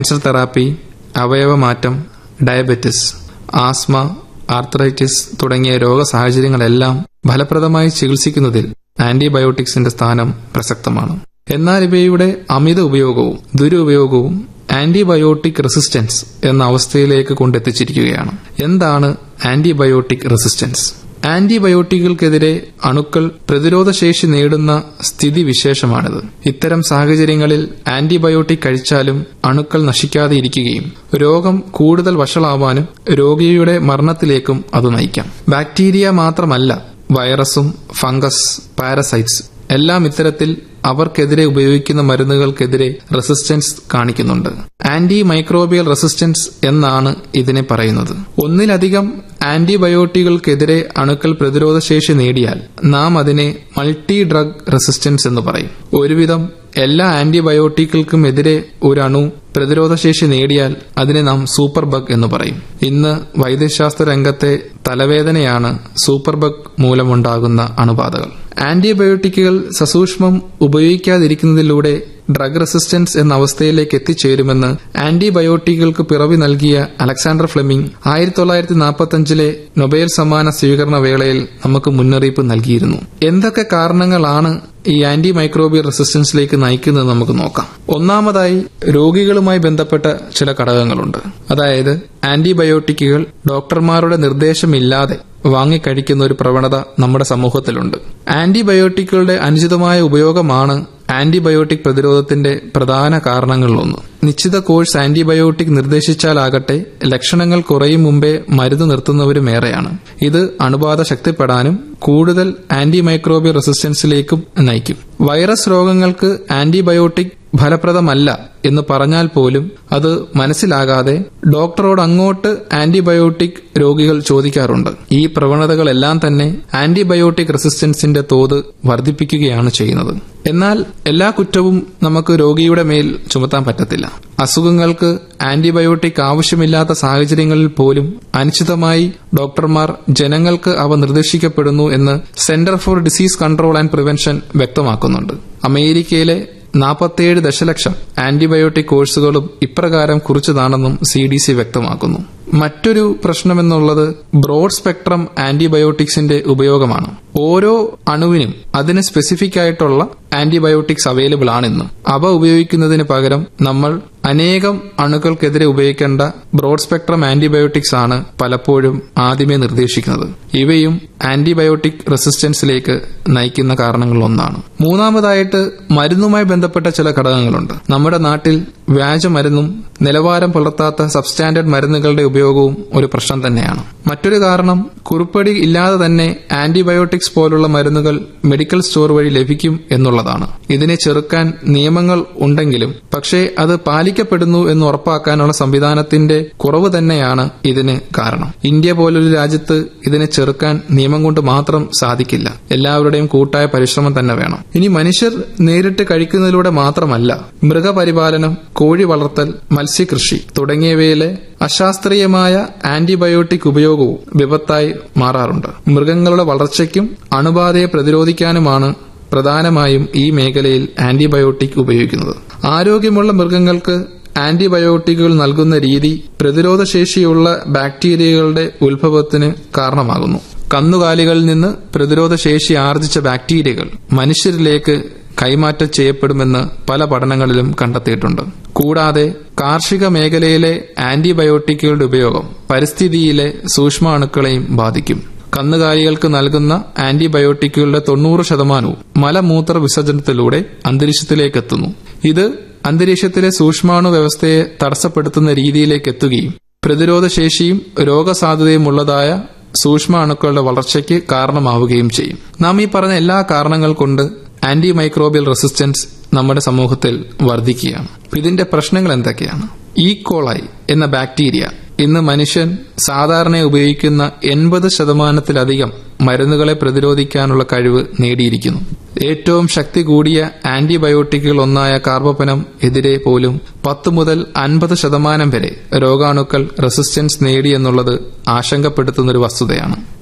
cancer therapy അവയവമാറ്റം diabetes asthma arthritis തുടങ്ങിയ രോഗസാഹചര്യങ്ങളെല്ലാം ഫലപ്രദമായി ചികിത്സിക്കുന്നതിൽ ആന്റിബയോട്ടിക്സിന്റെ സ്ഥാനം പ്രസക്തമാണ് എന്നാൽ ഇവയുടെ അമിത ഉപയോഗവും ദുരുപയോഗവും ആന്റിബയോട്ടിക് റെസിസ്റ്റൻസ് എന്ന അവസ്ഥയിലേക്ക് കൊണ്ടെത്തിച്ചിരിക്കുകയാണ് എന്താണ് ആന്റിബയോട്ടിക് റെസിസ്റ്റൻസ് ആന്റിബയോട്ടിക്കുകൾക്കെതിരെ അണുക്കൾ പ്രതിരോധശേഷി നേടുന്ന സ്ഥിതിവിശേഷമാണിത് ഇത്തരം സാഹചര്യങ്ങളിൽ ആന്റിബയോട്ടിക് കഴിച്ചാലും അണുക്കൾ നശിക്കാതെ ഇരിക്കുകയും രോഗം കൂടുതൽ വഷളാവാനും രോഗിയുടെ മരണത്തിലേക്കും അത് നയിക്കാം ബാക്ടീരിയ മാത്രമല്ല വൈറസും ഫംഗസ് പാരസൈറ്റ്സ് എല്ലാം ഇത്തരത്തിൽ അവർക്കെതിരെ ഉപയോഗിക്കുന്ന മരുന്നുകൾക്കെതിരെ റെസിസ്റ്റൻസ് കാണിക്കുന്നുണ്ട് ആന്റി മൈക്രോബിയൽ റെസിസ്റ്റൻസ് എന്നാണ് ഇതിനെ പറയുന്നത് ഒന്നിലധികം ആന്റിബയോട്ടികൾക്കെതിരെ അണുക്കൾ പ്രതിരോധശേഷി നേടിയാൽ നാം അതിനെ മൾട്ടി ഡ്രഗ് റെസിസ്റ്റൻസ് എന്ന് പറയും ഒരുവിധം എല്ലാ ആന്റിബയോട്ടിക്കുകൾക്കും എതിരെ ഒരു അണു പ്രതിരോധശേഷി നേടിയാൽ അതിനെ നാം സൂപ്പർ ബഗ് എന്ന് പറയും ഇന്ന് വൈദ്യശാസ്ത്ര രംഗത്തെ തലവേദനയാണ് സൂപ്പർ ബഗ് മൂലമുണ്ടാകുന്ന അണുബാധകൾ ആന്റിബയോട്ടിക്കുകൾ സസൂക്ഷ്മം ഉപയോഗിക്കാതിരിക്കുന്നതിലൂടെ ഡ്രഗ് റെസിസ്റ്റൻസ് എന്ന അവസ്ഥയിലേക്ക് എത്തിച്ചേരുമെന്ന് ആന്റിബയോട്ടിക്കുകൾക്ക് പിറവി നൽകിയ അലക്സാണ്ടർ ഫ്ലെമിംഗ് ആയിരത്തി തൊള്ളായിരത്തി നാൽപ്പത്തിയഞ്ചിലെ നൊബേൽ സമ്മാന സ്വീകരണ വേളയിൽ നമുക്ക് മുന്നറിയിപ്പ് നൽകിയിരുന്നു എന്തൊക്കെ കാരണങ്ങളാണ് ഈ ആന്റി മൈക്രോബിയൽ റെസിസ്റ്റൻസിലേക്ക് നയിക്കുന്നത് നമുക്ക് നോക്കാം ഒന്നാമതായി രോഗികളുമായി ബന്ധപ്പെട്ട ചില ഘടകങ്ങളുണ്ട് അതായത് ആന്റിബയോട്ടിക്കുകൾ ഡോക്ടർമാരുടെ നിർദ്ദേശമില്ലാതെ വാങ്ങിക്കഴിക്കുന്ന ഒരു പ്രവണത നമ്മുടെ സമൂഹത്തിലുണ്ട് ആന്റിബയോട്ടിക്കുകളുടെ അനുചിതമായ ഉപയോഗമാണ് ആന്റിബയോട്ടിക് പ്രതിരോധത്തിന്റെ പ്രധാന കാരണങ്ങളിലൊന്ന് നിശ്ചിത കോഴ്സ് ആന്റിബയോട്ടിക് നിർദ്ദേശിച്ചാലാകട്ടെ ലക്ഷണങ്ങൾ കുറയും മുമ്പേ മരുന്ന് നിർത്തുന്നവരും ഏറെയാണ് ഇത് അണുബാധ ശക്തിപ്പെടാനും കൂടുതൽ ആന്റിമൈക്രോബിയൽ റെസിസ്റ്റൻസിലേക്കും നയിക്കും വൈറസ് രോഗങ്ങൾക്ക് ആന്റിബയോട്ടിക് ഫലപ്രദമല്ല എന്ന് പറഞ്ഞാൽ പോലും അത് മനസ്സിലാകാതെ ഡോക്ടറോട് അങ്ങോട്ട് ആന്റിബയോട്ടിക് രോഗികൾ ചോദിക്കാറുണ്ട് ഈ പ്രവണതകളെല്ലാം തന്നെ ആന്റിബയോട്ടിക് റെസിസ്റ്റൻസിന്റെ തോത് വർദ്ധിപ്പിക്കുകയാണ് ചെയ്യുന്നത് എന്നാൽ എല്ലാ കുറ്റവും നമുക്ക് രോഗിയുടെ മേൽ ചുമത്താൻ പറ്റത്തില്ല അസുഖങ്ങൾക്ക് ആന്റിബയോട്ടിക് ആവശ്യമില്ലാത്ത സാഹചര്യങ്ങളിൽ പോലും അനിശ്ചിതമായി ഡോക്ടർമാർ ജനങ്ങൾക്ക് അവ നിർദ്ദേശിക്കപ്പെടുന്നു എന്ന് centre for disease control and prevention വ്യക്തമാക്കുന്നുണ്ട് അമേരിക്കയിലെ നാൽപ്പത്തിയേഴ് ദശലക്ഷം ആന്റിബയോട്ടിക് കോഴ്സുകളും ഇപ്രകാരം കുറിച്ചതാണെന്നും സി ഡി സി വ്യക്തമാക്കുന്നു മറ്റൊരു പ്രശ്നമെന്നുള്ളത് ബ്രോഡ് സ്പെക്ട്രം ആന്റിബയോട്ടിക്സിന്റെ ഉപയോഗമാണ് ഓരോ അണുവിനും അതിന് സ്പെസിഫിക് ആയിട്ടുള്ള ആന്റിബയോട്ടിക്സ് അവൈലബിൾ ആണെന്ന് അവ ഉപയോഗിക്കുന്നതിന് പകരം നമ്മൾ അനേകം അണുക്കൾക്കെതിരെ ഉപയോഗിക്കേണ്ട ബ്രോഡ് സ്പെക്ട്രം ആന്റിബയോട്ടിക്സ് ആണ് പലപ്പോഴും ആദ്യമേ നിർദ്ദേശിക്കുന്നത് ഇവയും ആന്റിബയോട്ടിക് റെസിസ്റ്റൻസിലേക്ക് നയിക്കുന്ന കാരണങ്ങളിലൊന്നാണ് മൂന്നാമതായിട്ട് മരുന്നുമായി ബന്ധപ്പെട്ട ചില ഘടകങ്ങളുണ്ട് നമ്മുടെ നാട്ടിൽ വ്യാജമരുന്നും നിലവാരം പുലർത്താത്ത സബ്സ്റ്റാൻഡേർഡ് മരുന്നുകളുടെ ഉപയോഗവും ഒരു പ്രശ്നം തന്നെയാണ് മറ്റൊരു കാരണം കുറിപ്പടി ഇല്ലാതെ തന്നെ ആന്റിബയോട്ടിക്സ് പോലുള്ള മരുന്നുകൾ മെഡിക്കൽ സ്റ്റോർ വഴി ലഭിക്കും എന്നുള്ളതാണ് ഇതിനെ ചെറുക്കാൻ നിയമങ്ങൾ ഉണ്ടെങ്കിലും പക്ഷേ അത് പാലിക്കപ്പെടുന്നു എന്ന് ഉറപ്പാക്കാനുള്ള സംവിധാനത്തിന്റെ കുറവ് തന്നെയാണ് ഇതിന് കാരണം ഇന്ത്യ പോലൊരു രാജ്യത്ത് ഇതിനെ ചെറുക്കാൻ നിയമം കൊണ്ട് മാത്രം സാധിക്കില്ല എല്ലാവരുടെയും കൂട്ടായ പരിശ്രമം തന്നെ വേണം ഇനി മനുഷ്യർ നേരിട്ട് കഴിക്കുന്നതിലൂടെ മാത്രമല്ല മൃഗപരിപാലനം കോഴി വളർത്തൽ മത്സ്യകൃഷി തുടങ്ങിയവയിലെ അശാസ്ത്രീയമായ ആന്റിബയോട്ടിക് ഉപയോഗവും വിപത്തായി മാറാറുണ്ട് മൃഗങ്ങളുടെ വളർച്ചയ്ക്കും അണുബാധയെ പ്രതിരോധിക്കാനുമാണ് പ്രധാനമായും ഈ മേഖലയിൽ ആന്റിബയോട്ടിക് ഉപയോഗിക്കുന്നത് ആരോഗ്യമുള്ള മൃഗങ്ങൾക്ക് ആന്റിബയോട്ടിക്കുകൾ നൽകുന്ന രീതി പ്രതിരോധശേഷിയുള്ള ബാക്ടീരിയകളുടെ ഉത്ഭവത്തിന് കാരണമാകുന്നു കന്നുകാലികളിൽ നിന്ന് പ്രതിരോധശേഷി ആർജിച്ച ബാക്ടീരിയകൾ മനുഷ്യരിലേക്ക് കൈമാറ്റം ചെയ്യപ്പെടുമെന്ന് പല പഠനങ്ങളിലും കണ്ടെത്തിയിട്ടുണ്ട് കൂടാതെ കാർഷിക മേഖലയിലെ ആന്റിബയോട്ടിക്കുകളുടെ ഉപയോഗം പരിസ്ഥിതിയിലെ സൂക്ഷ്മാണുക്കളെയും ബാധിക്കും കന്നുകാലികൾക്ക് നൽകുന്ന ആന്റിബയോട്ടിക്കുകളുടെ തൊണ്ണൂറ് ശതമാനവും മലമൂത്ര വിസർജനത്തിലൂടെ അന്തരീക്ഷത്തിലേക്ക് എത്തുന്നു ഇത് അന്തരീക്ഷത്തിലെ സൂക്ഷ്മാണു വ്യവസ്ഥയെ തടസ്സപ്പെടുത്തുന്ന രീതിയിലേക്ക് എത്തുകയും പ്രതിരോധശേഷിയും രോഗസാധ്യതയുമുള്ളതായ സൂക്ഷ്മാണുക്കളുടെ വളർച്ചയ്ക്ക് കാരണമാവുകയും ചെയ്യും നാം ഈ പറഞ്ഞ എല്ലാ കാരണങ്ങൾ കൊണ്ട് ആന്റി മൈക്രോബിയൽ റെസിസ്റ്റൻസ് നമ്മുടെ സമൂഹത്തിൽ വർദ്ധിക്കുകയാണ് ഇതിന്റെ പ്രശ്നങ്ങൾ എന്തൊക്കെയാണ് ഈ കോളായി എന്ന ബാക്ടീരിയ ഇന്ന് മനുഷ്യൻ സാധാരണ ഉപയോഗിക്കുന്ന എൺപത് ശതമാനത്തിലധികം മരുന്നുകളെ പ്രതിരോധിക്കാനുള്ള കഴിവ് നേടിയിരിക്കുന്നു ഏറ്റവും ശക്തി കൂടിയ ആന്റിബയോട്ടിക്കുകൾ ഒന്നായ കാർബപ്പനം എതിരെ പോലും പത്ത് മുതൽ അൻപത് ശതമാനം വരെ രോഗാണുക്കൾ റെസിസ്റ്റൻസ് നേടിയെന്നുള്ളത് ആശങ്കപ്പെടുത്തുന്ന ഒരു വസ്തുതയാണ്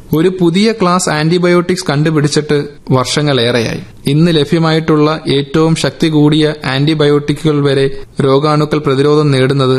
ഒരു പുതിയ ക്ലാസ് ആന്റിബയോട്ടിക്സ് കണ്ടുപിടിച്ചിട്ട് വർഷങ്ങളേറെയായി ഇന്ന് ലഭ്യമായിട്ടുള്ള ഏറ്റവും ശക്തി കൂടിയ ആന്റിബയോട്ടിക്കുകൾ വരെ രോഗാണുക്കൾ പ്രതിരോധം നേടുന്നത്